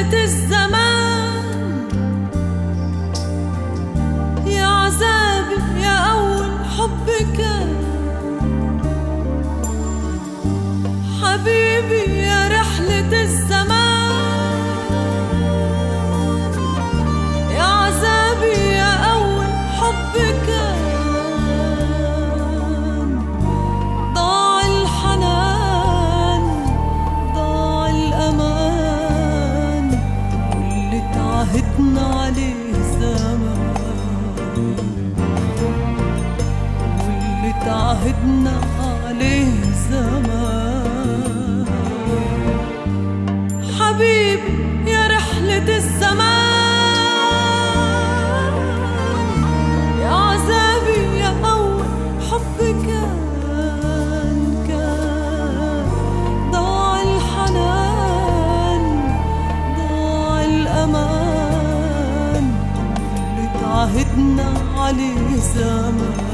رحلة الزمان يا عذابي يا أول حب كان حبيبي يا رحلة الزمان يا عذابي يا أول حب كان ضاع الحنان ضاع الأمان واللي تعهدنا عليه زمان واللي تعهدنا عليه زمان حبيبي يا رحلة الزمان يا عذابي يا أول حب كان كان ضاع الحنان ضاع الأمان اللي تعهدنا عليه زمان